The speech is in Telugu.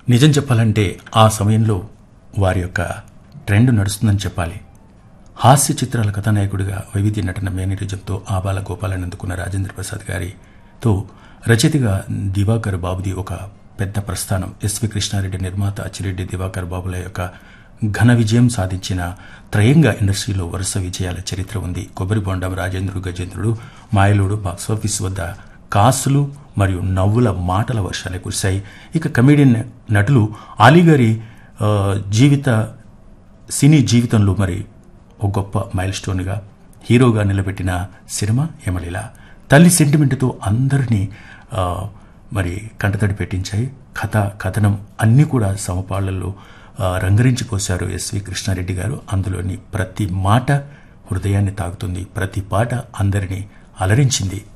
నిజం చెప్పాలంటే ఆ సమయంలో వారి యొక్క ట్రెండ్ నడుస్తుందని చెప్పాలి హాస్య చిత్రాల కథానాయకుడిగా వైవిధ్య నటన మేనరిజంతో ఆబాల గోపాలను అందుకున్న రాజేంద్ర ప్రసాద్ గారితో రచయితగా దివాకర్ బాబుది ఒక పెద్ద ప్రస్థానం ఎస్వి కృష్ణారెడ్డి నిర్మాత అచ్చిరెడ్డి దివాకర్ బాబుల యొక్క ఘన విజయం సాధించిన త్రయంగా ఇండస్ట్రీలో వరుస విజయాల చరిత్ర ఉంది కొబ్బరి బొండం రాజేంద్రుడు గజేంద్రుడు మాయలుడు బాక్సాఫీస్ వద్ద కాసులు మరియు నవ్వుల మాటల వర్షాలే కురిశాయి ఇక కమెడియన్ నటులు అలీగారి ఆ, జీవిత సినీ జీవితంలో మరి ఒక గొప్ప మైల్ స్టోన్గా హీరోగా నిలబెట్టిన సినిమా యమలీల తల్లి సెంటిమెంట్తో అందరినీ ఆ, మరి కంటతడి పెట్టించాయి కథ కథనం అన్నీ కూడా సమపాళ్లలో ఆ, రంగరించిపోశారు ఎస్వి కృష్ణారెడ్డి గారు అందులోని ప్రతి మాట హృదయాన్ని తాకుతుంది ప్రతి పాట అందరినీ అలరించింది